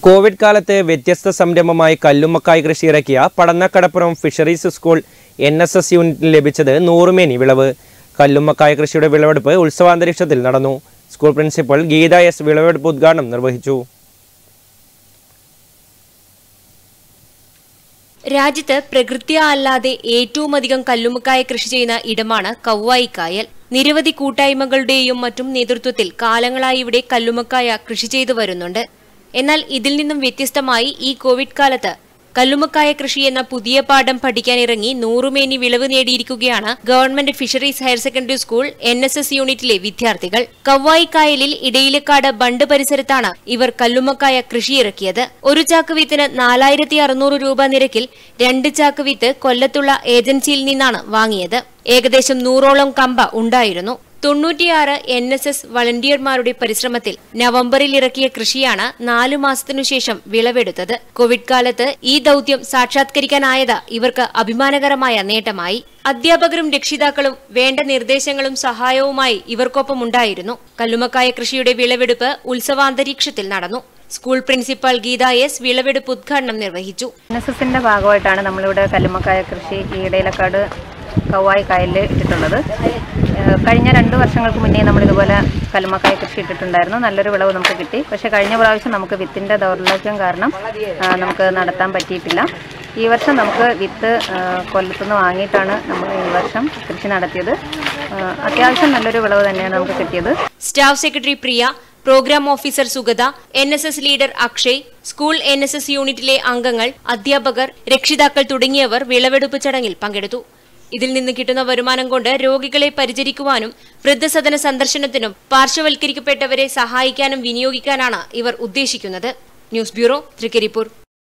Covid കാലത്ത് വ്യത്യസ്ത സംരംഭമായി കല്ലുമ്മക്കായ് കൃഷി ഇറക്കിയ Padannakadappuram fisheries school N S S യൂണിറ്റിന് ലഭിച്ചത് നൂറുമേനി വിളവ് കല്ലുമ്മക്കായ് കൃഷിയുടെ വിളവെടുപ്പ് ഉത്സവാന്തരീക്ഷത്തിൽ നടന്നു സ്കൂൾ പ്രിൻസിപ്പൽ ഗീത എസ് വിളവെടുപ്പ് ഉദ്ഘാടനം നിർവഹിച്ചു രാജ്യത്ത് പ്രകൃത്യാ അല്ലാതെ ഏറ്റവും അധികം കല്ലുമ്മക്കായ കൃഷി ചെയ്യുന്ന ഇടമാണ് കൗവായിക്കായൽ നിരവധി കൂട്ടായ്മകളുടെയും മറ്റും നേതൃത്വത്തിൽ കാലങ്ങളായി ഇവിടെ കല്ലുമ്മക്കായ കൃഷി ചെയ്തു വരുന്നുണ്ട് എന്നാൽ ഇതിൽ നിന്നും വ്യത്യസ്തമായി ഈ കോവിഡ് കാലത്ത് കല്ലുമ്മക്കായ കൃഷി എന്ന പുതിയ പാഠം പഠിക്കാനിറങ്ങി നൂറുമേനി വിളവ് നേടിയിരിക്കുകയാണ് government fisheries higher secondary school N S S യൂണിറ്റിലെ വിദ്യാർത്ഥികൾ കവ്വായിക്കായലിൽ ഇടയിലക്കാട് ബണ്ട് പരിസരത്താണ് ഇവർ കല്ലുമ്മക്കായ കൃഷിയിറക്കിയത് ഒരു ചാക്ക് വിത്തിന് നാലായിരത്തി അറുന്നൂറ് രൂപ നിരക്കിൽ രണ്ട് ചാക്ക് വിത്ത് കൊല്ലത്തുള്ള ഏജൻസിയിൽ നിന്നാണ് വാങ്ങിയത് ഏകദേശം നൂറോളം കമ്പ ഉണ്ടായിരുന്നു തൊണ്ണൂറ്റിയാറ് എൻ എസ് എസ് വളണ്ടിയർമാരുടെ പരിശ്രമത്തിൽ നവംബറിൽ ഇറക്കിയ കൃഷിയാണ് നാലു മാസത്തിനു ശേഷം വിളവെടുത്തത് കോവിഡ് കാലത്ത് ഈ ദൌത്യം സാക്ഷാത്കരിക്കാനായത് ഇവർക്ക് അഭിമാനകരമായ നേട്ടമായി അധ്യാപകരും രക്ഷിതാക്കളും വേണ്ട നിർദ്ദേശങ്ങളും സഹായവുമായി ഇവർക്കൊപ്പം ഉണ്ടായിരുന്നു കല്ലുമക്കായ കൃഷിയുടെ വിളവെടുപ്പ് ഉത്സവാന്തരീക്ഷത്തിൽ നടന്നു സ്കൂൾ പ്രിൻസിപ്പൽ ഗീത എസ് വിളവെടുപ്പ് ഉദ്ഘാടനം നിർവഹിച്ചു എൻ എസ് എസിൻ്റെ ഭാഗമായിട്ടാണ് നമ്മളിവിടെ കല്ലുമ്മക്കായ കൃഷി ഈ ഇടയിലക്കാട് കവായി കായലിൽ ഇട്ടിട്ടുള്ളത് ഏഹ് കഴിഞ്ഞ രണ്ട് വർഷങ്ങൾക്ക് മുന്നേ നമ്മളിതുപോലെ കല്ലുമ്മക്കായ കൃഷി ഇട്ടിട്ടുണ്ടായിരുന്നു നല്ലൊരു വിളവ് നമുക്ക് കിട്ടി പക്ഷേ കഴിഞ്ഞ പ്രാവശ്യം നമുക്ക് വിത്തിൻ്റെ ദൗർലഭ്യം കാരണം ആ, നമുക്ക് നടത്താൻ പറ്റിയിട്ടില്ല ഈ വർഷം നമുക്ക് വിത്ത് ആ, കൊല്ലത്തുനിന്ന് വാങ്ങിയിട്ടാണ് നമ്മൾ ഈ വർഷം കൃഷി നടത്തിയത് ആ, അത്യാവശ്യം നല്ലൊരു വിളവ് തന്നെയാണ് നമുക്ക് കിട്ടിയത് staff secretary Priya programme officer Sugatha N S S leader Akshay school N S S യൂണിറ്റിലെ അംഗങ്ങൾ അധ്യാപകർ രക്ഷിതാക്കൾ തുടങ്ങിയവർ വിളവെടുപ്പ് ചടങ്ങിൽ പങ്കെടുത്തു ഇതിൽ നിന്ന് കിട്ടുന്ന വരുമാനം കൊണ്ട് രോഗികളെ പരിചരിക്കുവാനും വൃദ്ധസദന സന്ദർശനത്തിനും പാർശ്വവൽക്കരിക്കപ്പെട്ടവരെ സഹായിക്കാനും വിനിയോഗിക്കാനാണ് ഇവർ ഉദ്ദേശിക്കുന്നത് ന്യൂസ് ബ്യൂറോ തൃക്കരിപ്പൂർ